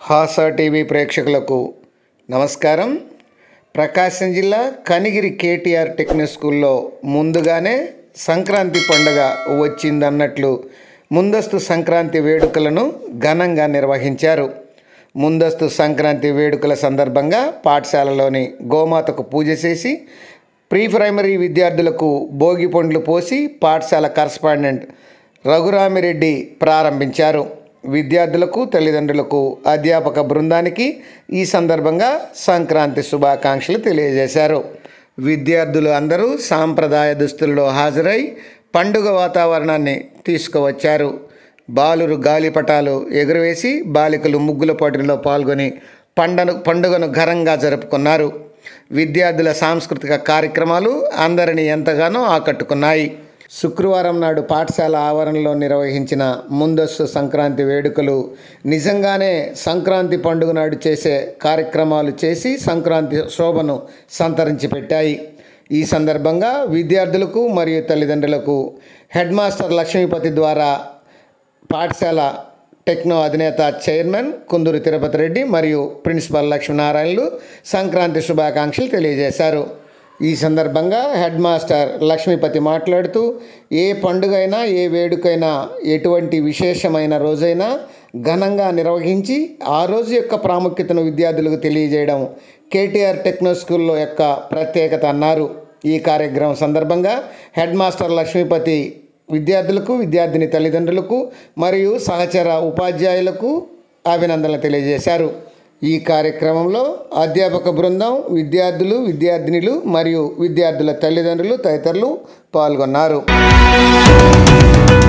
హాసా TV ప్రేక్షకులకు నమస్కారం ప్రకాశం జిల్లా కనిగిరి కేటీఆర్ టెక్నిక్ స్కూల్లో ముందుగానే సంక్రాంతి పండుగ వచ్చిందన్నట్లు ముందస్తు సంక్రాంతి వేడుకలను ఘనంగా నిర్వహించారు ముందస్తు సంక్రాంతి వేడుకల సందర్భంగా పాఠశాలలోని గోమాతకు పూజ చేసి ప్రీ ప్రైమరీ విద్యార్థులకు భోగి పండ్లు పోసి పాఠశాల కరస్పాండెంట్ రఘురామిరెడ్డి ప్రారంభించారు విద్యార్థులకు తల్లిదండ్రులకు అధ్యాపక బృందానికి ఈ సందర్భంగా సంక్రాంతి శుభాకాంక్షలు తెలియజేశారు విద్యార్థులు అందరూ సాంప్రదాయ దుస్తుల్లో హాజరై పండుగ వాతావరణాన్ని తీసుకువచ్చారు బాలురు గాలిపటాలు ఎగురవేసి బాలికలు ముగ్గుల పోటీలో పాల్గొని పండను పండుగను ఘనంగా జరుపుకున్నారు విద్యార్థుల సాంస్కృతిక కార్యక్రమాలు అందరినీ ఎంతగానో ఆకట్టుకున్నాయి శుక్రవారం నాడు పాఠశాల ఆవరణలో నిర్వహించిన ముందస్తు సంక్రాంతి వేడుకలు నిజంగానే సంక్రాంతి పండుగ నాడు చేసే కార్యక్రమాలు చేసి సంక్రాంతి శోభను సంతరించి పెట్టాయి ఈ సందర్భంగా విద్యార్థులకు మరియు తల్లిదండ్రులకు హెడ్ మాస్టర్ లక్ష్మీపతి ద్వారా పాఠశాల టెక్నో అధినేత చైర్మన్ కుందూరు తిరుపతి రెడ్డి మరియు ప్రిన్సిపల్ లక్ష్మీనారాయణలు సంక్రాంతి శుభాకాంక్షలు తెలియజేశారు ఈ సందర్భంగా హెడ్ మాస్టర్ లక్ష్మీపతి మాట్లాడుతూ ఏ పండుగైనా ఏ వేడుకైనా ఎటువంటి విశేషమైన రోజైనా ఘనంగా నిర్వహించి ఆ రోజు యొక్క ప్రాముఖ్యతను విద్యార్థులకు తెలియజేయడం కేటీఆర్ టెక్నో స్కూల్లో యొక్క ప్రత్యేకత అన్నారు ఈ కార్యక్రమం సందర్భంగా హెడ్ మాస్టర్ లక్ష్మీపతి విద్యార్థులకు విద్యార్థిని తల్లిదండ్రులకు మరియు సహచర ఉపాధ్యాయులకు అభినందనలు తెలియజేశారు ఈ కార్యక్రమంలో అధ్యాపక బృందం విద్యార్థులు విద్యార్థినులు మరియు విద్యార్థుల తల్లిదండ్రులు తదితరులు పాల్గొన్నారు